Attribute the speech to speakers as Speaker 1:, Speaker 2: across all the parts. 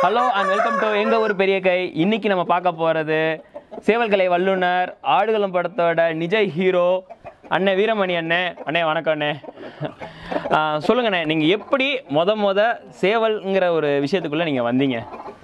Speaker 1: Hello and welcome to எங்க ஒரு பெரிய கை இன்னைக்கு நம்ம பார்க்க போறது சேவல்கலை வல்லுனர் ஆடுகளம் படத்தோட நிஜ ஹீரோ அண்ணே வீரமணி அண்ணே அண்ணே வணக்கம் அண்ணே ஆ, சொல்லுங்கண்ணே நீங்க எப்படி மொத மொத சேவல்ங்கிற ஒரு விஷயத்துக்குள்ள நீங்க வந்தீங்க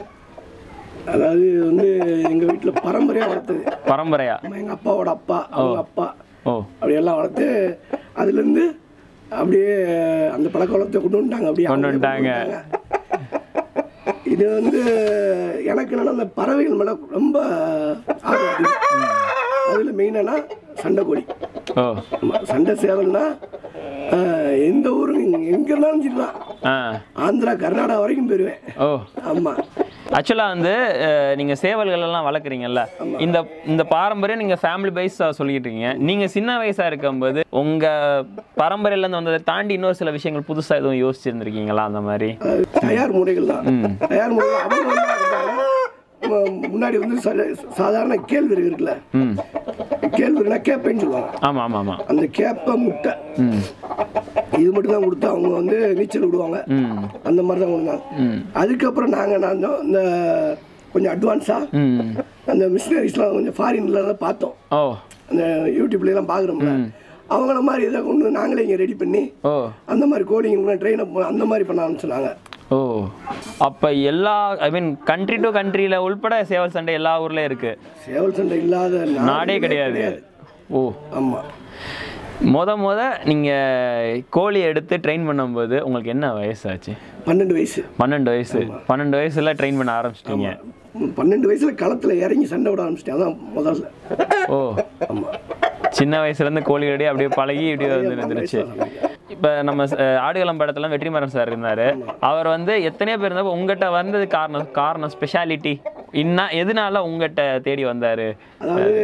Speaker 2: அதாவது வந்து எங்கள் வீட்டில் பரம்பரையாக வளர்த்தது
Speaker 1: பரம்பரையா
Speaker 2: நம்ம எங்கள் அப்பாவோட அப்பா அவங்க அப்பா
Speaker 1: ஓ
Speaker 2: அப்படியெல்லாம் வளர்த்து அதுலேருந்து அப்படியே அந்த பழக்க வளர்த்தை கொண்டு வந்துட்டாங்க அப்படியே
Speaker 1: கொண்டு
Speaker 2: அவங்களே
Speaker 1: வந்துட்டாங்க.
Speaker 2: வந்துட்டாங்க. இது வந்து எனக்கு என்னன்னா அந்த பறவைகள் மேலே ரொம்ப ஆர்வம் அதிகம். அதில் மெயினானா சண்டை கோழி
Speaker 1: ஓ
Speaker 2: ஆமா, சண்டை சேவல்னா ஆஹ், எந்த ஊரும் எங்கே இருந்தாலும் சரி தான்
Speaker 1: ஆ
Speaker 2: ஆந்திரா கர்நாடகா வரைக்கும் போயிடுவேன்
Speaker 1: ஓ
Speaker 2: ஆமாம்
Speaker 1: ஆக்சுவலாக வந்து அஹ், நீங்க சேவல்கள் எல்லாம் வளர்க்குறீங்கல்ல இந்த இந்த பாரம்பரியம் நீங்க ஃபேமிலி வைஸ் சொல்லிட்டு இருக்கீங்க நீங்க சின்ன வயசா இருக்கும்போது உங்க பரம்பரையில இருந்து வந்ததை தாண்டி இன்னொரு சில விஷயங்கள் புதுசா எதுவும் யோசிச்சிருந்திருக்கீங்களா அந்த மாதிரி
Speaker 2: தயார் முறைகள் தான்
Speaker 1: ம்.
Speaker 2: தயார் முறைகள் அவங்க வந்து இருந்தாலும், ம- முன்னாடி வந்து சா- சாதாரண கேழ்வரகு இருக்குல்ல
Speaker 1: ம்
Speaker 2: கேழ்வரகுனா கேப்பைன்னு சொல்லுவாங்க
Speaker 1: ஆமா ஆமா ஆமா
Speaker 2: அந்த கேப்பை முட்டை
Speaker 1: ம்
Speaker 2: இது மட்டும் தான் கொடுத்து அவங்க வந்து நீச்சல் விடுவாங்க
Speaker 1: ம்
Speaker 2: அந்த மாதிரி தான் கொடுத்தாங்க
Speaker 1: ம்
Speaker 2: அதுக்கப்புறம் நாங்கள் நான் தான் இந்த கொஞ்சம் அட்வான்ஸாக
Speaker 1: ம்
Speaker 2: அந்த மிஷினரிஸ்லாம் கொஞ்சம் ஃபாரின்ல தான் பார்த்தோம்
Speaker 1: ஓ
Speaker 2: அந்த யூடியூப்லாம் பார்க்குறோம்ல அவங்கள மாதிரி இதை கொண்டு வந்து நாங்களே இங்கே ரெடி பண்ணி
Speaker 1: ஓ
Speaker 2: அந்த மாதிரி கோடிங் ட்ரெயின் அப் அந்த மாதிரி பண்ண ஆரம்பிச்சுனாங்க
Speaker 1: ஓ அப்ப எல்லா ஐ மீன் கண்ட்ரி டு கண்ட்ரியில உள்பட சேவல் சண்டை எல்லா ஊர்லயும் இருக்கு
Speaker 2: சேவல் சண்டை இல்லாத
Speaker 1: நாடே கிடையாது ஓ
Speaker 2: ஆமாம்
Speaker 1: முத முத நீங்க கோழி எடுத்து ட்ரெயின் பண்ணும்போது உங்களுக்கு என்ன வயசாச்சு
Speaker 2: பன்னெண்டு வயசு
Speaker 1: பன்னெண்டு வயசு பன்னெண்டு வயசுல ட்ரெயின் பண்ண ஆரம்பிச்சிட்டீங்க
Speaker 2: ம், பன்னெண்டு வயசுல களத்துல இறங்கி சண்டை விட ஆரம்பிச்சிட்டேன் அதான் முதல்ல
Speaker 1: ஓ
Speaker 2: ஆமா
Speaker 1: சின்ன வயசுல இருந்து கோழியோடய அப்படியே பழகி இப்படியே வந்து இருந்துருச்சு இப்ப நம்ம அஹ், ஆடுகளம் படத்துல வெற்றிமாறன் சார் இருந்தாரு அவர் வந்து எத்தனையோ பேர் இருந்தப்போ உங்ககிட்ட வந்தது காரணம் காரணம் ஸ்பெஷாலிட்டி இன்னா எதனால உங்ககிட்ட தேடி வந்தாரு
Speaker 2: அதாவது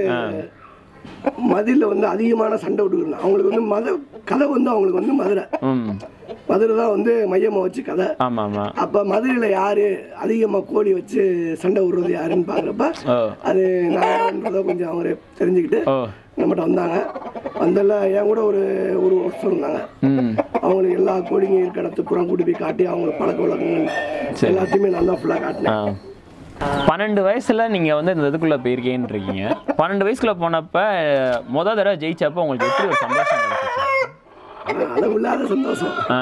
Speaker 2: மதுரையில் வந்து அதிகமான சண்டை விட்டுக்கணும் அவங்களுக்கு வந்து மத கதை வந்து அவங்களுக்கு வந்து மதுரை
Speaker 1: ம்
Speaker 2: மதுரை தான் வந்து மையமாக வச்சு கதை
Speaker 1: ஆமா ஆமா
Speaker 2: அப்போ மதுரையில் யார் அதிகமாக கோழி வச்சு சண்டை விடுறது யாருன்னு பார்க்குறப்ப
Speaker 1: ஓ
Speaker 2: அது நான்றதை கொஞ்சம் அவர் தெரிஞ்சுக்கிட்டு
Speaker 1: ஓ
Speaker 2: நம்மகிட்ட வந்தாங்க வந்தெல்லாம் என் கூட ஒரு ஒரு வருஷம் இருந்தாங்க
Speaker 1: ம்
Speaker 2: அவங்களுக்கு எல்லா கோழிங்க இருக்கிற இடத்து புறம் கூட்டி போய் காட்டி அவங்களுக்கு பழக்க வழக்கங்கள் எல்லாத்தையுமே நான் தான் ஃபுல்லாக காட்டினேன்
Speaker 1: ஆ. பன்னெண்டு வயசுல நீங்க வந்து இந்த இதுக்குள்ள போயிருக்கேன்னு இருக்கீங்க பன்னெண்டு வயசுக்குள்ள போனப்ப முத தடவை ஜெயிச்சப்ப உங்களுக்கு எப்படி ஒரு சந்தோஷம் கிடைச்சிச்சு
Speaker 2: ஆனா, அளவில்லாத சந்தோஷம்
Speaker 1: ஆ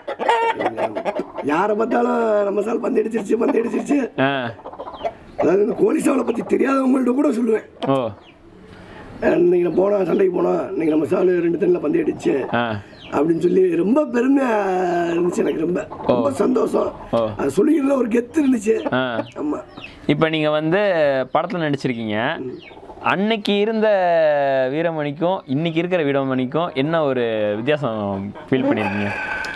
Speaker 2: யாரை பார்த்தாலும் நம்ம சால் பந்து அடிச்சிருச்சு பந்து அடிச்சிருச்சு
Speaker 1: ஆ
Speaker 2: அதாவது இந்த கோழி சாவலை பற்றி தெரியாதவங்கள்ட்ட கூட சொல்லுவேன்
Speaker 1: ஓ
Speaker 2: அஹ் இன்னைக்கு நான் போனோம் சண்டைக்கு போனோம் இன்னைக்கு நம்ம சால் ரெண்டு தண்ணியில் பந்து அடிச்சு
Speaker 1: ஆ
Speaker 2: அப்படின்னு சொல்லி ரொம்ப பெருமையாக இருந்துச்சு எனக்கு ரொம்ப ரொம்ப சந்தோஷம்
Speaker 1: ஓ.
Speaker 2: அது சொல்லிக்கிறதுல ஒரு கெத்து இருந்துச்சு
Speaker 1: ஆ
Speaker 2: ஆமாம்
Speaker 1: இப்போ நீங்க வந்து படத்துல நடிச்சிருக்கீங்க அன்னைக்கு இருந்த வீரமணிக்கும் இன்னைக்கு இருக்கிற வீரமணிக்கும் என்ன ஒரு வித்தியாசம் ஃபீல் பண்ணியிருக்கீங்க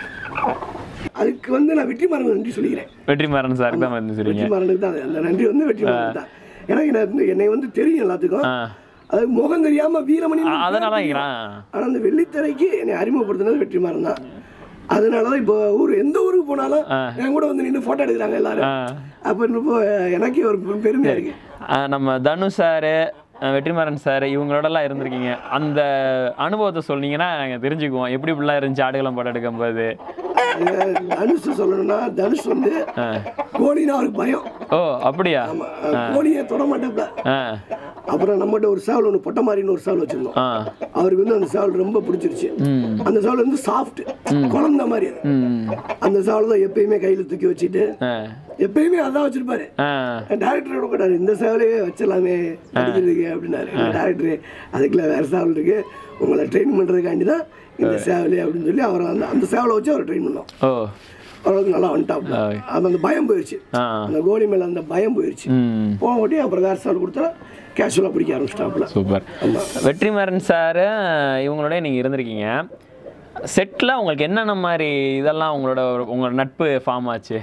Speaker 2: அதுக்கு வந்து நான் வெற்றிமாறன் நன்றி சொல்லிக்கிறேன்
Speaker 1: வெற்றிமாறன் சாருக்கு தான் வந்து சொல்றீங்க
Speaker 2: வெற்றிமாறனுக்கு தான் அது. அந்த நன்றி வந்து வெற்றிமாறன் தான் எனக்கு என்ன- என்னை வந்து தெரியும் எல்லாத்துக்கும்
Speaker 1: ஆ
Speaker 2: அது முகம் தெரியாம வீரமணி
Speaker 1: அ- அதனால கேட்குறான்
Speaker 2: ஆனா அந்த வெள்ளித்திரைக்கு என்னை அறிமுகப்படுத்தினது வெற்றிமாறன் தான் அதனால தான் இப்போ ஊர் எந்த ஊருக்கு போனாலும் என் கூட வந்து நின்று ஃபோட்டோ எடுக்கிறாங்க எல்லாரும்
Speaker 1: ஆ
Speaker 2: அப்போ இப்போ எனக்கே ஒரு பெ- பெருமையா இருக்கு
Speaker 1: ஆ, நம்ம தனு சார் வெற்றிமாறன் சார் இவங்களோடலாம் இருந்திருக்கீங்க அந்த அனுபவத்தை சொன்னீங்கன்னா நாங்கள் தெரிஞ்சுக்குவோம் எப்படி இப்படிலாம் இருந்துச்சு ஆடுகளம் படம் எடுக்கும்போது
Speaker 2: அது தனுஷ் சொல்லணும்னா தனுஷ் வந்து
Speaker 1: ஆ.
Speaker 2: கோழினா அவருக்கு பயம்
Speaker 1: ஓ அப்படியா
Speaker 2: ஆமா கோழியை தொட மாட்டேப்ல
Speaker 1: ஆ
Speaker 2: அப்புறம் நம்மகிட்ட ஒரு சேவல் ஒன்று பொட்டை மாதிரின்னு ஒரு சேவல் வச்சிருந்தோம்
Speaker 1: ஆ
Speaker 2: அவருக்கு வந்து அந்த சேவல் ரொம்ப பிடிச்சிருச்சு
Speaker 1: ம்
Speaker 2: அந்த சேவல் வந்து சாஃப்ட் குழந்த மாதிரி அது
Speaker 1: ம்
Speaker 2: அந்த சேவல் தான் எப்பயுமே கையில் தூக்கி வச்சுட்டு
Speaker 1: ஆ
Speaker 2: எப்பயுமே அதான் வச்சிருப்பாரு
Speaker 1: ஆ
Speaker 2: டேரக்டரோட கூட்டாரு இந்த சேவலையே வச்சிடலாமே நடிக்கிறதுக்கு அப்படின்னாரு டேரக்டர் அதுக்குள்ள வேற சேவல் இருக்கு உங்களை ட்ரெயின் பண்ணுறதுக்காண்டி தான் இந்த சேவலே அப்படின்னு சொல்லி அவரை அந்த அந்த சேவலை வச்சு அவரை ட்ரெயின் பண்ணோம்
Speaker 1: ஓ
Speaker 2: அவருக்கு நல்லா வந்துட்டாப்ல
Speaker 1: ஆ.
Speaker 2: அது அந்த பயம் போயிடுச்சு
Speaker 1: ஆ
Speaker 2: அந்த கோலி மேலே அந்த பயம் போயிடுச்சு
Speaker 1: ம்
Speaker 2: போக ஓட்டி அப்புறம் வேற சேவல் கொடுத்தா கேஷுவலாக பிடிக்க ஆரம்பிச்சிட்டாப்ல
Speaker 1: சூப்பர் வெற்றிமாறன் சார் இவங்களோட நீங்கள் இருந்திருக்கீங்க செட்டில் உங்களுக்கு என்னென்ன மாதிரி இதெல்லாம் உங்களோட ஒரு- உங்களோட நட்பு ஃபார்ம் ஆச்சு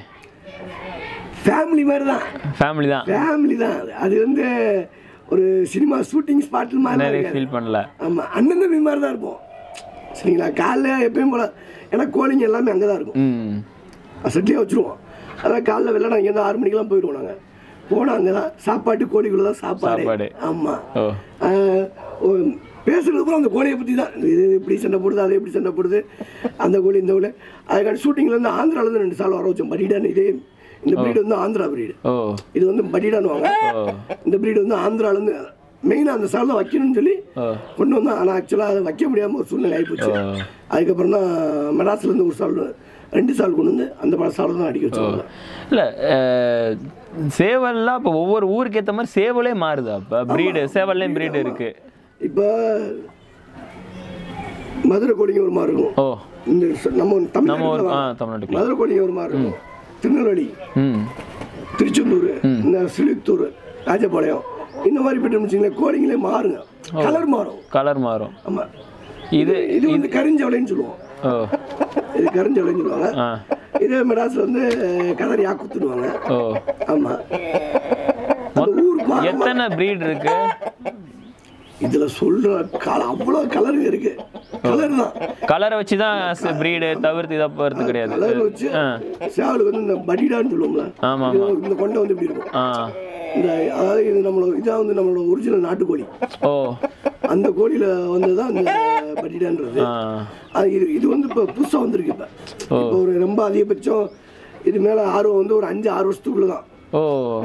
Speaker 2: ஃபேமிலி மாதிரி தான்
Speaker 1: ஃபேமிலி தான்
Speaker 2: ஃபேமிலி தான் அது. அது வந்து ஒரு சினிமா ஷூட்டிங் ஸ்பாட்டில் மாதிரி
Speaker 1: நிறைய
Speaker 2: இருக்காது.
Speaker 1: ஃபீல் பண்ணல
Speaker 2: ஆமாம் அண்ணன் தம்பி மாதிரி தான் இருப்போம் சரிங்களா காலைல எப்பயும் போல ஏன்னா கோழிங்க எல்லாமே அங்கே தான் இருக்கும்
Speaker 1: ம்
Speaker 2: செட்லேயே வச்சுருவோம் அதான் காலைல வெள்ளம் இங்கேருந்து ஆறு மணிக்கெல்லாம் போயிடுவோம் நாங்கள் போனால் அங்கே தான் சாப்பாட்டு கோழிக்குள்ளே தான்
Speaker 1: சாப்பாடு.
Speaker 2: சாப்பாடு ஆமாம்
Speaker 1: ஓ
Speaker 2: பேசுறது பூரா அந்த கோழியை பற்றி தான் இது இப்படி சண்டை போடுது அது இப்படி சண்டை போடுது அந்த கோழி இந்த கோழி அதுக்கான ஷூட்டிங்லேருந்து ஆந்திராவிலேருந்து ரெண்டு சால் வர வச்சோம் படிடான்னு இதே இந்த பிரீடு வந்து ஆந்திரா பிரீடு
Speaker 1: ஓ
Speaker 2: இது வந்து படிடானுவாங்க
Speaker 1: ஓ
Speaker 2: இந்த பிரீடு வந்து ஆந்திராலேருந்து மெயினாக அந்த சால் தான் வைக்கணும்னு சொல்லி
Speaker 1: ஓ
Speaker 2: கொண்டு வந்தோம் ஆனால் ஆக்சுவலாக அதை வைக்க முடியாமல் ஒரு சூழ்நிலை ஆகிப்போச்சு
Speaker 1: ஓ.
Speaker 2: அதுக்கப்புறம் தான் மெட்ராஸ்லேருந்து ஒரு சால் ரெண்டு சால் கொண்டு வந்து அந்த பல சால் தான் அடிக்க வச்சாங்க
Speaker 1: இல்ல அஹ், சேவல்லாம் இப்போ ஒவ்வொரு ஊருக்கு ஏத்த மாதிரி சேவலே மாறுதா அப்ப பிரீடு சேவல்லையும் பிரீடு இருக்கு
Speaker 2: இப்போ மதுரை கோழிங்க ஒரு மாதிரி இருக்கும்
Speaker 1: ஓ
Speaker 2: இந்த ச- நம்ம
Speaker 1: நம்ம ஊர்
Speaker 2: தமிழ்நாட்டில்
Speaker 1: ஆ தமிழ்நாட்டுக்குள்ள
Speaker 2: மதுரை கோழிங்க ஒரு மாதிரி இருக்கும் திருநெல்வேலி
Speaker 1: ம்
Speaker 2: திருச்செந்தூர் இந்த சிலுத்தூர் ராஜபாளையம் இந்த மாதிரி போயிட்டு வச்சுங்களேன் கோழிங்களே மாறுங்க கலர் மாறும்
Speaker 1: கலர் மாறும்
Speaker 2: ஆமாம்
Speaker 1: இது
Speaker 2: இது வந்து கரிஞ்சவளைன்னு சொல்லுவோம்
Speaker 1: ஓ
Speaker 2: இது கரிஞ்சவளைன்னு சொல்லுவாங்க
Speaker 1: ஆ
Speaker 2: இதே மெட்ராஸில் வந்து கலர் யாக்குத்துடுவாங்க
Speaker 1: ஓ
Speaker 2: ஆமாம் அந்த ஊர் மா-
Speaker 1: எத்தனை பிரீட் இருக்கு
Speaker 2: இதுல சொல்ற கல அவ்வளோ கலருங்க இருக்கு கலர் தான்
Speaker 1: கலரை வச்சு தான் பிரீடு தவிர்த்து இதை போகிறது கிடையாது
Speaker 2: கலர் வச்சு
Speaker 1: ஆ
Speaker 2: சேவலுக்கு வந்து இந்த படிடான்னு சொல்லுவோம்ல
Speaker 1: ஆமா
Speaker 2: இது இந்த கொண்டை வந்து இப்படி இருக்கும்
Speaker 1: ஆ
Speaker 2: இந்த அதாவது இது நம்மளோட இதான் வந்து நம்மளோட ஒரிஜினல் நாட்டுக்கோழி
Speaker 1: ஓ
Speaker 2: அந்த கோழியில வந்து தான் இந்த படிடான்றது
Speaker 1: ஆ
Speaker 2: அது இது இது வந்து இப்போ புதுசாக வந்திருக்கு இப்போ இப்போ ஒரு ரொம்ப அதிகபட்சம் இது மேலே ஆர்வம் வந்து ஒரு அஞ்சு ஆறு வருஷத்துக்குள்ள தான்
Speaker 1: ஓ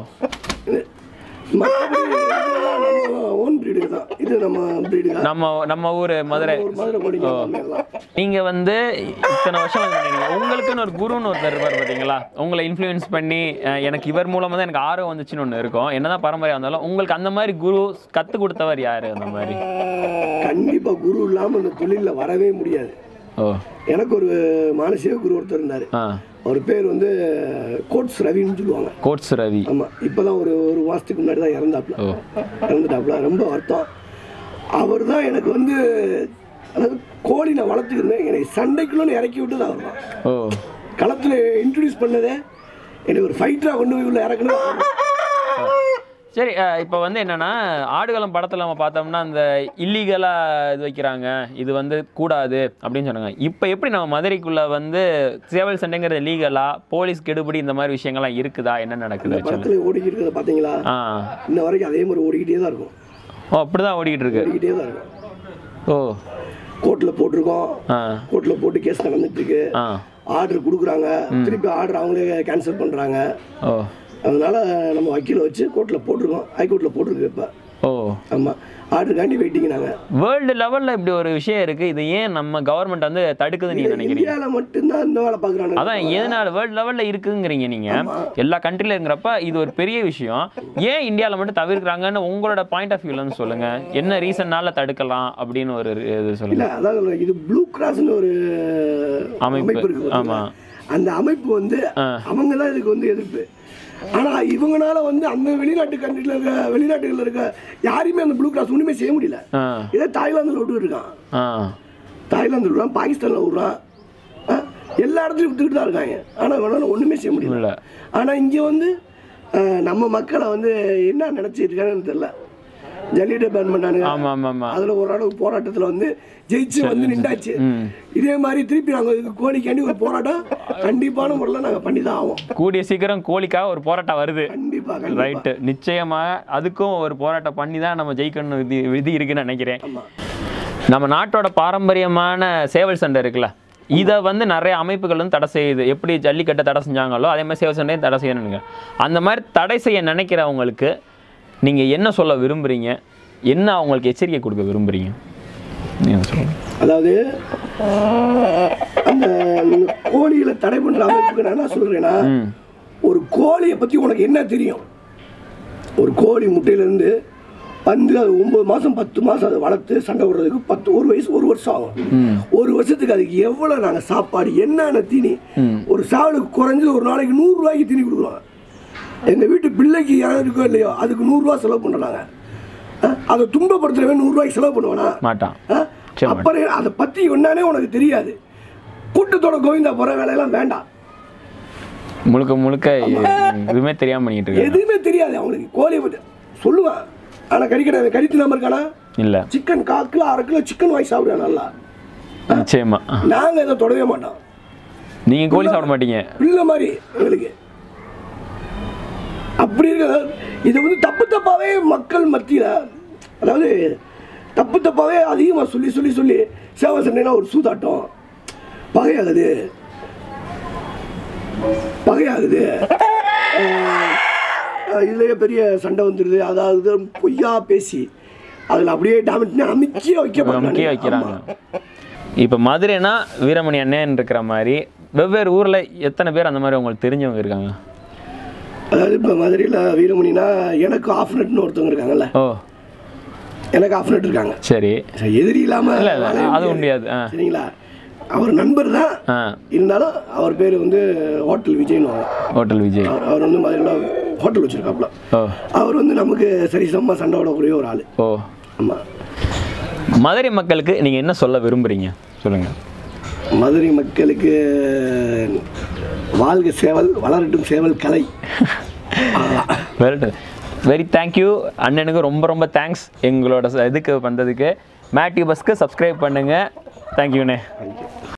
Speaker 2: மற்றபடி இதெல்லாம் நம்ம ஓன் பிரீடு தான் இது நம்ம பிரீடு தான்
Speaker 1: நம்ம நம்ம ஊர் மதுரை
Speaker 2: ஒரு மதுரை கோழிங்க எல்லாமே தான்
Speaker 1: நீங்க வந்து இத்தனை வருஷம் வந்து பண்ணீங்க உங்களுக்குன்னு ஒரு குருன்னு ஒருத்தர் இருப்பார் பார்த்தீங்களா உங்களை இன்ஃப்ளூயன்ஸ் பண்ணி அஹ், எனக்கு இவர் மூலமா தான் எனக்கு ஆர்வம் வந்துச்சுன்னு ஒன்று இருக்கும் என்னதான் பரம்பரையா இருந்தாலும் உங்களுக்கு அந்த மாதிரி குரு கத்து கொடுத்தவர் யாரு அந்த மாதிரி
Speaker 2: கண்டிப்பா குரு இல்லாம இந்த தொழில்ல வரவே முடியாது
Speaker 1: ஓ
Speaker 2: எனக்கு ஒரு மானசீக குரு ஒருத்தர் இருந்தாரு
Speaker 1: ஆ
Speaker 2: அவர் பேர் வந்து கோட்ஸ் ரவின்னு சொல்லுவாங்க
Speaker 1: கோட்ஸ் ரவி
Speaker 2: ஆமா இப்பதான் ஒரு ஒரு மாசத்துக்கு முன்னாடி தான் இறந்தாப்புல
Speaker 1: ஓ
Speaker 2: இறந்துட்டாப்புல ரொம்ப வருத்தம் அவர் தான் எனக்கு வந்து அதாவது கோழி நான் வளர்த்துக்கிருந்தேன் என்னை சண்டைக்குள்ளே இறக்கி விட்டது அவர் தான்
Speaker 1: ஓ
Speaker 2: களத்தில் இன்ட்ரடியூஸ் பண்ணதே என்னை ஒரு ஃபைட்டராக கொண்டு போய் உள்ள இறக்கணும் அவர் தான்.
Speaker 1: சரி இப்போ வந்து என்னன்னா ஆடுகளம் படத்தில் நம்ம பார்த்தோம்னா அந்த இல்லீகலாக இது வைக்கிறாங்க இது வந்து கூடாது அப்படின்னு சொன்னாங்க இப்போ எப்படி நம்ம மதுரைக்குள்ள வந்து சேவல் சண்டைங்கிறது லீகலா போலீஸ் கெடுபிடி இந்த மாதிரி விஷயங்கள்லாம் இருக்குதா என்ன நடக்குது ஆக்சுவலி
Speaker 2: படத்தில் ஓடிக்கிட்டு இருக்கிறத பார்த்தீங்களா
Speaker 1: ஆ
Speaker 2: இன்ன வரைக்கும் அதே மாதிரி ஓடிக்கிட்டே தான் இருக்கும்
Speaker 1: ஓ அப்படிதான் ஓடிக்கிட்டு இருக்கு
Speaker 2: ஓடிக்கிட்டே தான் இருக்கும்
Speaker 1: ஓ
Speaker 2: கோர்ட்டில் போட்டிருக்கோம்
Speaker 1: ஆ
Speaker 2: கோர்ட்டில் போட்டு கேஸ் நடந்துட்டு இருக்கு
Speaker 1: ஆ
Speaker 2: ஆர்டர் கொடுக்குறாங்க திருப்பி ஆர்டர் அவங்களே கேன்சல் பண்ணுறாங்க
Speaker 1: ஓ
Speaker 2: அதனால நம்ம வக்கீலை வச்சு கோர்ட்டில் போட்டிருக்கோம் ஹைகோர்ட்டில் போட்டிருக்கு இப்போ
Speaker 1: ஓ
Speaker 2: ஆமாம் ஆர்டருக்காண்டி வெயிட்டிங் நாங்கள்
Speaker 1: வேர்ல்டு லெவலில் இப்படி ஒரு விஷயம் இருக்கு இது ஏன் நம்ம கவர்மெண்ட் வந்து தடுக்குதுன்னு நீங்க நினைக்கிறீங்க
Speaker 2: இந்தியாவில் மட்டும்தான் இந்த வேலை பார்க்குறாங்க
Speaker 1: அதான் எதனால வேர்ல்டு லெவலில் இருக்குங்கிறீங்க நீங்க எல்லா கண்ட்ரில இருக்கிறப்ப இது ஒரு பெரிய விஷயம் ஏன் இந்தியாவில் மட்டும் தவிர்க்கிறாங்கன்னு உங்களோட பாயிண்ட் ஆஃப் வியூலன்னு சொல்லுங்க என்ன ரீசன்னால தடுக்கலாம் அப்படின்னு ஒரு இது சொல்லுங்க
Speaker 2: இல்லை அதான் இது ப்ளூ கிராஸ்னு ஒரு
Speaker 1: அமைப்பு.
Speaker 2: இருக்கு
Speaker 1: ஆமா.
Speaker 2: பார்த்தீங்களா? அந்த அமைப்பு வந்து
Speaker 1: ஆ.
Speaker 2: அவங்க தான் இதுக்கு வந்து எதிர்ப்பு ஆனா இவங்கனால வந்து அந்த வெளிநாட்டு கண்ட்ரில இருக்க வெளிநாட்டுகளில் இருக்க யாரையுமே அந்த ப்ளூ கிராஸ் ஒன்றுமே செய்ய முடியல
Speaker 1: ஆ
Speaker 2: இதே தாய்லாந்தில் விட்டு இருக்கான்
Speaker 1: ஆ
Speaker 2: தாய்லாந்து விடுறான் பாகிஸ்தானில் விடுறான் ஆ, எல்லா இடத்துலையும் விட்டுக்கிட்டு தான் இருக்காங்க ஆனால் இவனால ஒன்றுமே செய்ய முடியல
Speaker 1: இல்ல
Speaker 2: ஆனால் இங்கே வந்து ஆ, நம்ம மக்களை வந்து என்ன நினச்சிட்டு இருக்காங்கன்னு தெரியல ஜல்லிக்கட்டை பேன் பண்ணானுங்க
Speaker 1: ஆமா ஆமா ஆமா
Speaker 2: அதில் ஒரு அளவு போராட்டத்தில் வந்து ஜெயிச்சு வந்து நின்றாச்சு
Speaker 1: ம்.
Speaker 2: இதே மாதிரி திருப்பி நாங்கள் இதுக்கு கோழிக்காண்டி ஒரு போராட்டம் கண்டிப்பான முறையில் நாங்கள் பண்ணி தான் ஆவோம்
Speaker 1: கூடிய சீக்கிரம் கோழிக்காக ஒரு போராட்டம் வருது
Speaker 2: கண்டிப்பாக கண்டிப்பாக
Speaker 1: ரைட்டு நிச்சயமா அதுக்கும் ஒரு போராட்டம் பண்ணி தான் நம்ம ஜெயிக்கணும் விதி விதி இருக்குன்னு நினைக்கிறேன்
Speaker 2: ஆமாம்
Speaker 1: நம்ம நாட்டோட பாரம்பரியமான சேவல் சண்டை இருக்குல்ல இதை வந்து நிறைய அமைப்புகள் வந்து தடை செய்யுது எப்படி ஜல்லிக்கட்டை தடை செஞ்சாங்களோ அதே மாதிரி சேவல் சண்டையும் தடை செய்யணுங்க அந்த மாதிரி தடை செய்ய நினைக்கிறவங்களுக்கு நீங்கள் என்ன சொல்ல விரும்புகிறீங்க என்ன அவங்களுக்கு எச்சரிக்கை கொடுக்க விரும்புகிறீங்க நீங்கள் சொல்லுங்கள்
Speaker 2: அதாவது அந்த கோழிகளை தடை பண்ணுற அமைப்புக்கு நான் என்ன சொல்கிறேன்னா
Speaker 1: ம்
Speaker 2: ஒரு கோழியை பற்றி உனக்கு என்ன தெரியும் ஒரு கோழி முட்டையிலேருந்து வந்து அது ஒம்பது மாதம் பத்து மாதம் அதை வளர்த்து சண்டை விடுறதுக்கு பத்து ஒரு வயசு ஒரு வருஷம் ஆகும் ஒரு வருஷத்துக்கு அதுக்கு எவ்வளோ நாங்கள் சாப்பாடு என்னென்ன தீனி ஒரு சாவலுக்கு குறைஞ்சது ஒரு நாளைக்கு நூறுரூவாய்க்கு தீனி கொடுக்குறோம் எங்கள் வீட்டு பிள்ளைக்கு யாரும் இருக்கோ இல்லையோ அதுக்கு நூறுரூவா செலவு பண்ணுறாங்க அதை துன்பப்படுத்துறவன் நூறுரூவாய்க்கு செலவு பண்ணுவானா
Speaker 1: மாட்டான்
Speaker 2: ஆ?
Speaker 1: சரி,
Speaker 2: அப்புறம் அதை பற்றி என்னன்னே உனக்கு தெரியாது கூட்டத்தோட கோவிந்தா போகிற வேலையெல்லாம் வேண்டாம்
Speaker 1: முழுக்க முழுக்க எதுவுமே தெரியாமல் பண்ணிக்கிட்டு இருக்காங்க
Speaker 2: எதுவுமே தெரியாது அவனுக்கு கோழியை பற்றி சொல்லுவான் ஆனால் கறிக்கடை கறி தின்னாம இருக்கானா
Speaker 1: இல்லை
Speaker 2: சிக்கன் கால் கிலோ அரை கிலோ சிக்கன் வாங்கி சாப்பிடுவேன் நல்லா
Speaker 1: நிச்சயமா
Speaker 2: நாங்கள் இதை தொடவே மாட்டோம்
Speaker 1: நீங்கள் கோழி சாப்பிட மாட்டீங்க
Speaker 2: பிள்ளை மாதிரி எங்களுக்கு அப்படி இருக்க இதை வந்து தப்பு தப்பாகவே மக்கள் மத்தியில் அதாவது தப்பு தப்பாகவே அதிகமாக சொல்லி சொல்லி சொல்லி சேவை சண்டைனா ஒரு சூதாட்டம் பகையாகுது பகையாகுது இதுலயே பெரிய சண்டை வந்துடுது அதாவது பொய்யா பேசி அதில் அப்படியே டேமேஜ் அமைக்கியே வைக்க
Speaker 1: முக்கிய வைக்கிறாங்க இப்போ மதுரைனா வீரமணி அண்ணன் இருக்கிற மாதிரி வெவ்வேறு ஊரில் எத்தனை பேர் அந்த மாதிரி உங்களுக்கு தெரிஞ்சவங்க இருக்காங்க
Speaker 2: அதாவது இப்போ மதுரையில் வீரமணினா எனக்கு ஆஃப் நட்னு ஒருத்தவங்க இருக்காங்கல்ல
Speaker 1: ஓ
Speaker 2: எனக்கு ஆஃப் நட் இருக்காங்க
Speaker 1: சரி
Speaker 2: சரி, எதிரி இல்லாமல்
Speaker 1: இல்லை இல்லை அது முடியாது ஆ
Speaker 2: சரிங்களா அவர் நண்பர் தான்
Speaker 1: ஆ
Speaker 2: இருந்தாலும் அவர் பேர் வந்து ஹோட்டல் விஜய்னு
Speaker 1: ஹோட்டல் விஜய்
Speaker 2: அவர் அவர் வந்து மதுரையில் ஹோட்டல் வச்சுருக்காப்புல
Speaker 1: ஓ
Speaker 2: அவர் வந்து நமக்கு சரிசமமாக சண்டை விடக்கூடிய ஒரு ஆள்
Speaker 1: ஓ
Speaker 2: ஆமாம்
Speaker 1: மதுரை மக்களுக்கு நீங்கள் என்ன சொல்ல விரும்புகிறீங்க சொல்லுங்கள்
Speaker 2: மதுரை மக்களுக்கு வாழ்க சேவல் வளரட்டும் சேவல் கலை
Speaker 1: வெரி வெரி தேங்க்யூ அண்ணனுக்கு ரொம்ப ரொம்ப தேங்க்ஸ் எங்களோட ச- இதுக்கு வந்ததுக்கு மேட் பஸ்க்கு சப்ஸ்கிரைப் பண்ணுங்கள் தேங்க்யூண்ணே
Speaker 2: Thank you.